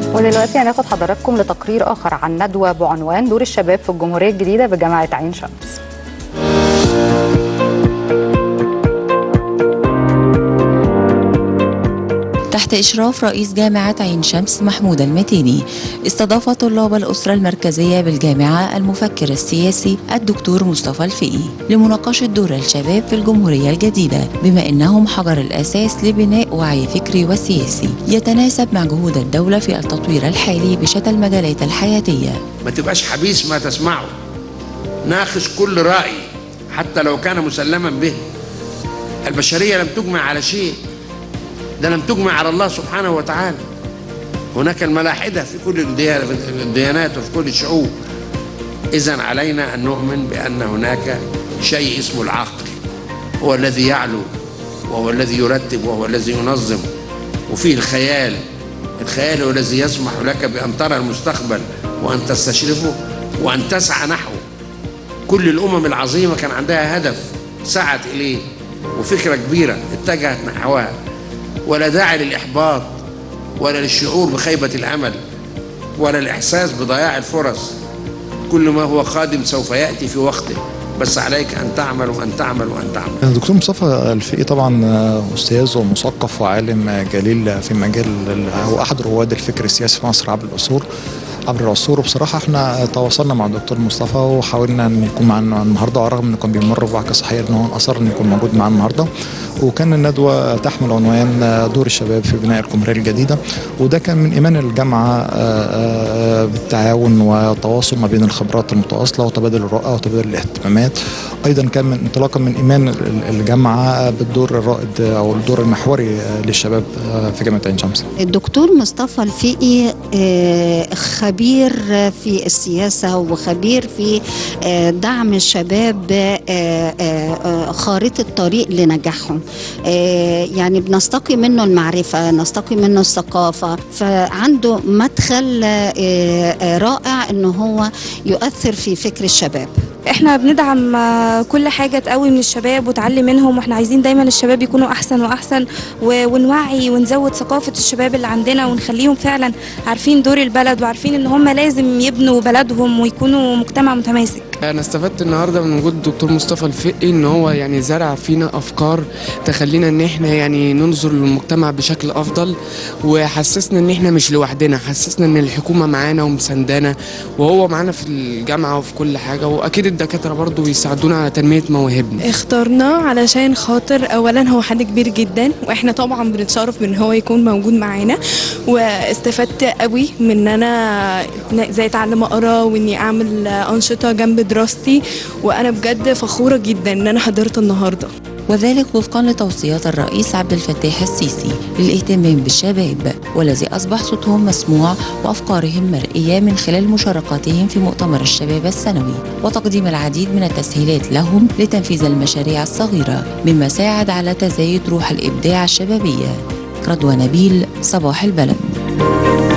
ودلوقتي هناخد حضراتكم لتقرير آخر عن ندوة بعنوان دور الشباب في الجمهورية الجديدة بجامعة عين شمس تحت إشراف رئيس جامعة عين شمس محمود المتيني استضاف طلاب الأسرة المركزية بالجامعة المفكر السياسي الدكتور مصطفى الفقي لمناقشة دور الشباب في الجمهورية الجديدة بما إنهم حجر الأساس لبناء وعي فكري وسياسي يتناسب مع جهود الدولة في التطوير الحالي بشتى المجالات الحياتية ما تبقاش حبيس ما تسمعه ناقش كل رأي حتى لو كان مسلما به البشرية لم تجمع على شيء ده لم تجمع على الله سبحانه وتعالى هناك الملاحدة في كل الديانات وفي كل الشعوب إذا علينا أن نؤمن بأن هناك شيء اسمه العقل هو الذي يعلو وهو الذي يرتب وهو الذي ينظم وفيه الخيال الخيال هو الذي يسمح لك بأن ترى المستقبل وأن تستشرفه وأن تسعى نحوه كل الأمم العظيمة كان عندها هدف سعت إليه وفكرة كبيرة اتجهت نحوها ولا داعي للإحباط ولا للشعور بخيبة الأمل ولا الإحساس بضياع الفرص كل ما هو قادم سوف يأتي في وقته بس عليك أن تعمل وأن تعمل وأن تعمل الدكتور مصطفى الفقي طبعا أستاذ ومثقف وعالم جليل في مجال هو أحد رواد الفكر السياسي في مصر عبر العصور عبر العصور وبصراحه احنا تواصلنا مع الدكتور مصطفى وحاولنا ان يكون معنا النهارده رغم انه كان بيمر بوعكه صحيه ان هو اصر انه يكون موجود معنا النهارده وكان الندوه تحمل عنوان دور الشباب في بناء الجمهوريه الجديده وده كان من ايمان الجامعه بالتعاون والتواصل ما بين الخبرات المتواصله وتبادل الرؤى وتبادل الاهتمامات ايضا كان من انطلاقا من ايمان الجامعه بالدور الرائد او الدور المحوري للشباب في جامعه عين شمس. الدكتور مصطفى الفقي خبير في السياسة وخبير في دعم الشباب خارطة طريق لنجاحهم يعني بنستقي منه المعرفة نستقي منه الثقافة فعنده مدخل رائع انه هو يؤثر في فكر الشباب احنا بندعم كل حاجه تقوي من الشباب وتعلي منهم واحنا عايزين دايما الشباب يكونوا احسن واحسن ونوعي ونزود ثقافه الشباب اللي عندنا ونخليهم فعلا عارفين دور البلد وعارفين ان هم لازم يبنوا بلدهم ويكونوا مجتمع متماسك انا استفدت النهارده من وجود الدكتور مصطفى الفقي ان هو يعني زرع فينا افكار تخلينا ان احنا يعني ننظر للمجتمع بشكل افضل وحسسنا ان احنا مش لوحدنا حسسنا ان الحكومه معانا ومساندانا وهو معانا في الجامعه وفي كل حاجه واكيد الدكاتره برضو بيساعدونا على تنميه مواهبنا اخترناه علشان خاطر اولا هو حد كبير جدا واحنا طبعا بنتشرف بان هو يكون موجود معانا واستفدت قوي من ان انا ازاي اتعلم اقرا واني اعمل انشطه جنب دراستي وانا بجد فخوره جدا ان انا حضرت النهارده وذلك وفقا لتوصيات الرئيس عبد الفتاح السيسي للاهتمام بالشباب والذي أصبح صوتهم مسموع وأفكارهم مرئية من خلال مشاركاتهم في مؤتمر الشباب السنوي وتقديم العديد من التسهيلات لهم لتنفيذ المشاريع الصغيرة مما ساعد على تزايد روح الإبداع الشبابية رضوى نبيل صباح البلد